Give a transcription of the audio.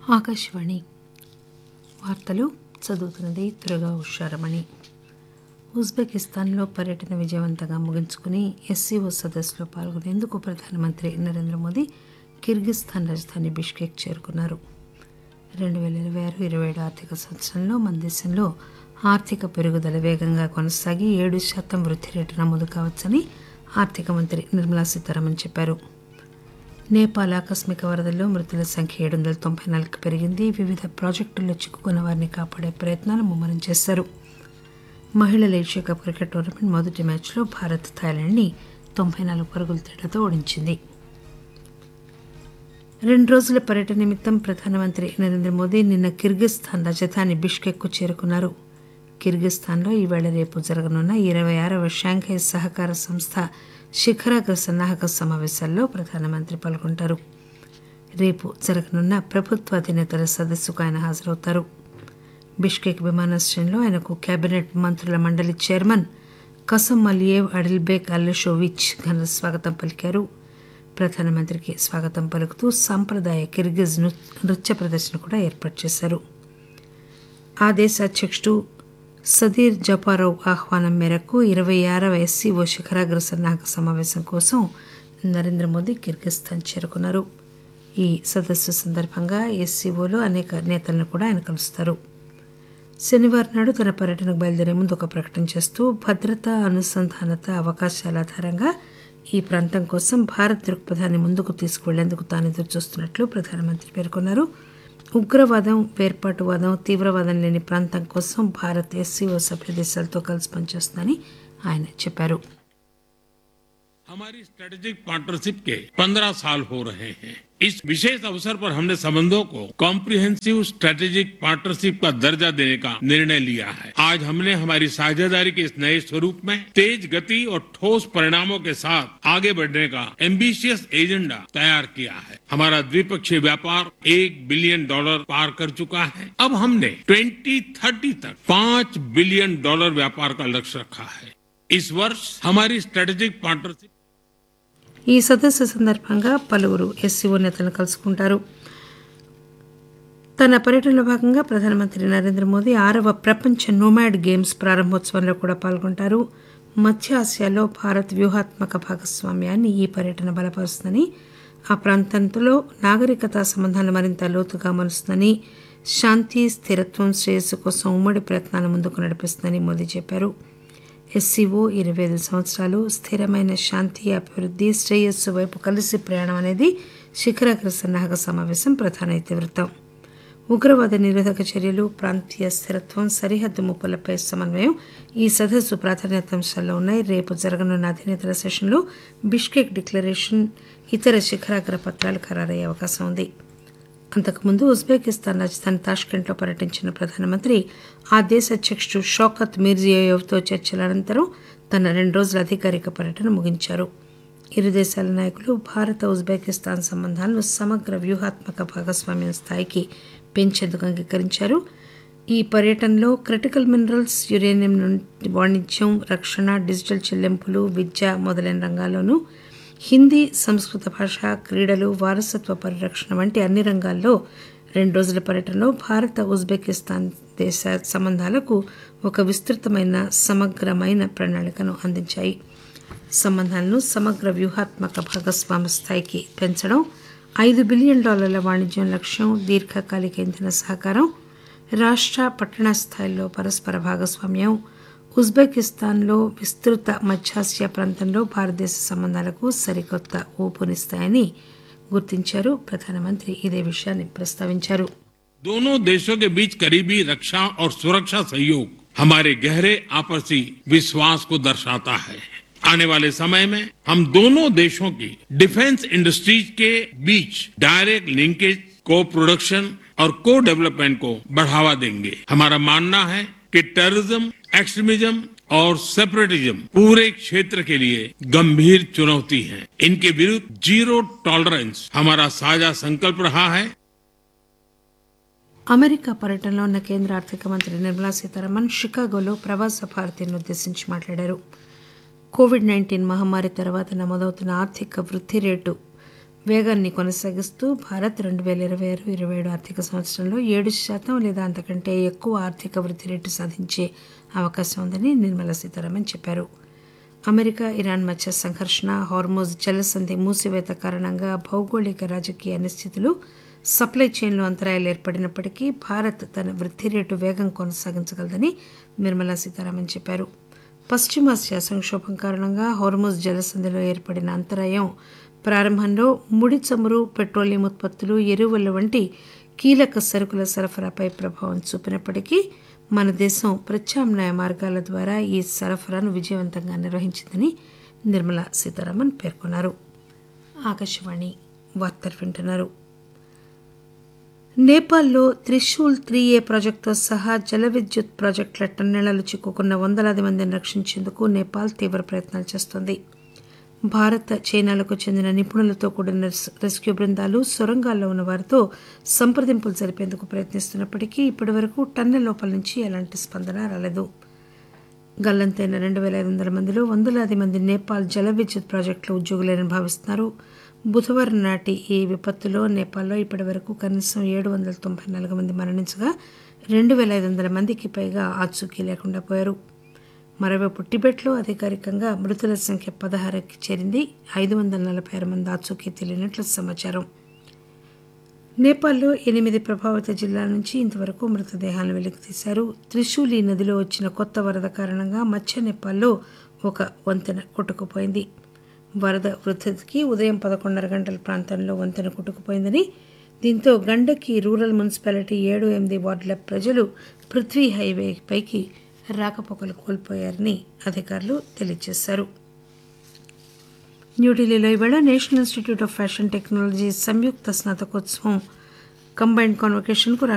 ఆకాశవాణి వార్తలు చదువుతున్నది త్వరగా ఉషారమణి ఉజ్బెకిస్తాన్లో పర్యటన విజయవంతంగా ముగించుకుని ఎస్సీఓ సదస్సులో పాల్గొనేందుకు ప్రధానమంత్రి నరేంద్ర మోదీ కిర్గిస్థాన్ రాజధాని బిష్కెక్ చేరుకున్నారు రెండు వేల ఇరవై ఆరు ఇరవై ఏడు ఆర్థిక సంవత్సరంలో మన దేశంలో ఆర్థిక పెరుగుదల వేగంగా కొనసాగి ఏడు శాతం వృద్ధి రేటు నమోదు కావచ్చని ఆర్థిక మంత్రి నిర్మలా సీతారామన్ చెప్పారు నేపాల్ ఆకస్మిక వరదల్లో మృతుల సంఖ్య ఏడు వందల తొంభై నాలుగుకి పెరిగింది వివిధ ప్రాజెక్టుల్లో చిక్కుకున్న వారిని కాపాడే ప్రయత్నాలు ముమ్మరం చేశారు మహిళల ఏషియా కప్ క్రికెట్ టోర్నమెంట్ మొదటి మ్యాచ్లో భారత్ థాయిలాండ్ని తొంభై నాలుగు పరుగుల తేడాతో ఓడించింది రెండు రోజుల పర్యటన నిమిత్తం ప్రధానమంత్రి నరేంద్ర మోదీ నిన్న కిర్గిస్థాన్ రాజధాని బిష్కెక్కు చేరుకున్నారు కిర్గిస్థాన్లో ఈవేళ రేపు జరగనున్న ఇరవై ఆరవ షాంఘై సహకార సంస్థ శిఖరాగ్ర సన్నాహక సమావేశాల్లో ప్రధానమంత్రి పాల్గొంటారు రేపు జరగనున్న ప్రభుత్వ అధినేతల సదస్సుకు ఆయన హాజరవుతారు బిష్కెక్ విమానాశ్రయంలో ఆయనకు కేబినెట్ మంత్రుల మండలి చైర్మన్ కసం అలియేవ్ అడిల్బేక్ అల్లషోవిచ్ ఘన స్వాగతం పలికారు ప్రధానమంత్రికి స్వాగతం పలుకుతూ సాంప్రదాయ కిర్గిజ్ నృత్య ప్రదర్శన కూడా ఏర్పాటు చేశారు ఆ దేశ అధ్యక్షుడు సదీర్ జపారోవ్ ఆహ్వానం మేరకు ఇరవై ఆరవ ఎస్సీఓ శిఖరాగ్ర సన్నాహక సమావేశం కోసం నరేంద్ర మోదీ కిర్గిస్థాన్ చేరుకున్నారు ఈ సదస్సు సందర్భంగా ఎస్సీఓలో అనేక నేతలను కూడా ఆయన కలుస్తారు శనివారం నాడు తన పర్యటనకు బయలుదేరే ముందు ఒక ప్రకటన చేస్తూ భద్రత అనుసంధానత అవకాశాల ఆధారంగా ఈ ప్రాంతం కోసం భారత్ దృక్పథాన్ని ముందుకు తీసుకువెళ్లేందుకు తాను ఎదురుచూస్తున్నట్లు ప్రధానమంత్రి పేర్కొన్నారు ఉగ్రవాదం వేర్పాటువాదం తీవ్రవాదం లేని ప్రాంతం కోసం భారత్ ఎస్సీఓ సభ్య దేశాలతో కలిసి పనిచేస్తుందని ఆయన చెప్పారు हमारी स्ट्रेटेजिक पार्टनरशिप के 15 साल हो रहे हैं इस विशेष अवसर पर हमने संबंधों को कॉम्प्रिहेंसिव स्ट्रेटेजिक पार्टनरशिप का दर्जा देने का निर्णय लिया है आज हमने हमारी साझेदारी के इस नए स्वरूप में तेज गति और ठोस परिणामों के साथ आगे बढ़ने का एम्बिशियस एजेंडा तैयार किया है हमारा द्विपक्षीय व्यापार एक बिलियन डॉलर पार कर चुका है अब हमने 2030 तक पांच बिलियन डॉलर व्यापार का लक्ष्य रखा है इस वर्ष हमारी स्ट्रेटेजिक पार्टनरशिप ఈ సదస్సు సందర్భంగా పలువురు ఎస్సీఓ నేతలను కలుసుకుంటారు తన పర్యటనలో భాగంగా ప్రధానమంత్రి నరేంద్ర మోదీ ఆరవ ప్రపంచ నోమాడ్ గేమ్స్ ప్రారంభోత్సవంలో కూడా పాల్గొంటారు మధ్య ఆసియాలో భారత్ వ్యూహాత్మక భాగస్వామ్యాన్ని ఈ పర్యటన బలపరుస్తుందని ఆ ప్రాంతంలో నాగరికత సంబంధాలు మరింత లోతుగా మలుస్తుందని శాంతి స్థిరత్వం శ్రేయస్సు కోసం ఉమ్మడి ప్రయత్నాలు ముందుకు నడిపిస్తుందని మోదీ చెప్పారు ఎస్సీఓ ఇరవై ఐదు సంవత్సరాలు స్థిరమైన శాంతి అభివృద్ధి శ్రేయస్సు వైపు కలిసి ప్రయాణం అనేది శిఖరాగ్ర సన్నాహక సమావేశం ప్రధాన ఇతివృత్తం ఉగ్రవాద నిరోధక చర్యలు ప్రాంతీయ స్థిరత్వం సరిహద్దు ముప్పులపై సమన్వయం ఈ సదస్సు ప్రాధాన్యతాంశాల్లో ఉన్నాయి రేపు జరగనున్న అధినేతల సెషన్లో బిష్కెక్ డిక్లరేషన్ ఇతర శిఖరాగ్ర పత్రాలు ఖరారయ్యే అవకాశం ఉంది అంతకుముందు ఉజ్బెకిస్తాన్ రాజధాని తాష్కెంట్లో పర్యటించిన ప్రధానమంత్రి ఆ దేశ అధ్యక్షుడు షౌకత్ మీర్జియోయెవ్తో చర్చల అనంతరం తన రెండు రోజుల అధికారిక పర్యటన ముగించారు ఇరు దేశాల నాయకులు భారత ఉజ్బెకిస్తాన్ సంబంధాలను సమగ్ర వ్యూహాత్మక భాగస్వామ్యం స్థాయికి పెంచేందుకు అంగీకరించారు ఈ పర్యటనలో క్రిటికల్ మినరల్స్ యురేనియం నుండి వాణిజ్యం రక్షణ డిజిటల్ చెల్లింపులు విద్య మొదలైన రంగాల్లోనూ హిందీ సంస్కృత భాష క్రీడలు వారసత్వ పరిరక్షణ వంటి అన్ని రంగాల్లో రెండు రోజుల పర్యటనలో భారత ఉజ్బెకిస్తాన్ దేశ సంబంధాలకు ఒక విస్తృతమైన సమగ్రమైన ప్రణాళికను అందించాయి సంబంధాలను సమగ్ర వ్యూహాత్మక భాగస్వామ్య స్థాయికి పెంచడం ఐదు బిలియన్ డాలర్ల వాణిజ్యం లక్ష్యం దీర్ఘకాలిక ఇంధన సహకారం రాష్ట్ర పట్టణ స్థాయిలో పరస్పర భాగస్వామ్యం ఉజ్బెకిస్తాన్లో విస్తృత మధ్యాసియా ప్రాంతంలో భారతదేశ సంబంధాలకు సరికొత్త ఊపునిస్తాయని గుర్తించారు ప్రధానమంత్రి ఇదే విషయాన్ని ప్రస్తావించారు दोनों देशों के बीच करीबी रक्षा और सुरक्षा सहयोग हमारे गहरे आपसी विश्वास को दर्शाता है आने वाले समय में हम दोनों देशों की डिफेंस इंडस्ट्रीज के बीच डायरेक्ट लिंकेज को प्रोडक्शन और को डेवलपमेंट को बढ़ावा देंगे हमारा मानना है कि टेररिज्म एक्सट्रीमिज्म और सेपरेटिज्म पूरे क्षेत्र के लिए गंभीर चुनौती है इनके विरुद्ध जीरो टॉलरेंस हमारा साझा संकल्प रहा है అమెరికా పర్యటనలో ఉన్న కేంద్ర ఆర్థిక మంత్రి నిర్మలా సీతారామన్ షికాగోలో ప్రవాస భారతీయులను ఉద్దేశించి మాట్లాడారు కోవిడ్ నైన్టీన్ మహమ్మారి తర్వాత నమోదవుతున్న ఆర్థిక వృద్ధి రేటు వేగాన్ని కొనసాగిస్తూ భారత్ రెండు పేల ఇరవై ఆరు ఇరవై ఏడు ఆర్థిక సంవత్సరంలో ఏడు శాతం లేదా అంతకంటే ఎక్కువ ఆర్థిక వృద్ధి రేటు సాధించే అవకాశం ఉందని నిర్మలా సీతారామన్ చెప్పారు అమెరికా ఇరాన్ మధ్య సంఘర్షణ హార్మోజ్ జలసంధి మూసివేత కారణంగా భౌగోళిక రాజకీయ అనిశ్చితులు సప్లై చైన్లో అంతరాయాలు ఏర్పడినప్పటికీ భారత్ తన వృద్ధి రేటు వేగం కొనసాగించగలదని నిర్మలా సీతారామన్ చెప్పారు పశ్చిమాసియా సంక్షోభం కారణంగా హార్మోజ్ జలసంధిలో ఏర్పడిన అంతరాయం ప్రారంభంలో ముడి చమురు పెట్రోలియం ఉత్పత్తులు ఎరువుల వంటి కీలక సరుకుల సరఫరాపై ప్రభావం చూపినప్పటికీ మన దేశం ప్రత్యామ్నాయ మార్గాల ద్వారా ఈ సరఫరాను విజయవంతంగా నిర్వహించిందని నిర్మలా సీతారామన్ పేర్కొన్నారు ఆకాశవాణి వార్తలు వింటున్నారు నేపాల్లో త్రిశూల్ త్రీ ఏ ప్రాజెక్టుతో సహా జల విద్యుత్ ప్రాజెక్టుల టన్నెళ్లలో చిక్కుకున్న వందలాది మందిని రక్షించేందుకు నేపాల్ తీవ్ర ప్రయత్నాలు చేస్తోంది భారత్ చైనాలకు చెందిన నిపుణులతో కూడిన రెస్క్యూ బృందాలు సొరంగాల్లో ఉన్న వారితో సంప్రదింపులు జరిపేందుకు ప్రయత్నిస్తున్నప్పటికీ ఇప్పటి వరకు టన్నెల్ లోపల నుంచి ఎలాంటి స్పందన రాలేదు గల్లంతైన రెండు వేల ఐదు వందల మందిలో వందలాది మంది నేపాల్ జల విద్యుత్ ప్రాజెక్టులో ఉద్యోగులేనని భావిస్తున్నారు బుధవారం నాటి ఈ విపత్తులో నేపాల్లో ఇప్పటి వరకు కనీసం ఏడు వందల తొంభై నాలుగు మంది మరణించగా రెండు వేల ఐదు వందల మందికి పైగా ఆచూకీ లేకుండా పోయారు మరోవైపు టిబెట్లో అధికారికంగా మృతుల సంఖ్య పదహారుకి చేరింది ఐదు వందల నలభై ఆరు మంది ఆచూకీ తెలియనట్లు సమాచారం నేపాల్లో ఎనిమిది ప్రభావిత జిల్లాల నుంచి ఇంతవరకు మృతదేహాలను వెలికితీశారు త్రిశూలి నదిలో వచ్చిన కొత్త వరద కారణంగా మధ్య నేపాల్లో ఒక వంతెన కొట్టుకుపోయింది వరద వృద్ధికి ఉదయం పదకొండున్నర గంటల ప్రాంతంలో వంతెన కొట్టుకుపోయిందని దీంతో గండకి రూరల్ మున్సిపాలిటీ ఏడు ఎనిమిది వార్డుల ప్రజలు పృథ్వీ హైవే పైకి రాకపోకలు కోల్పోయారని అధికారులు తెలియజేశారు న్యూఢిల్లీలో ఈవేళ National Institute of Fashion Technology సంయుక్త స్నాతకోత్సవం కంబైన్డ్ కాన్వకేషన్కు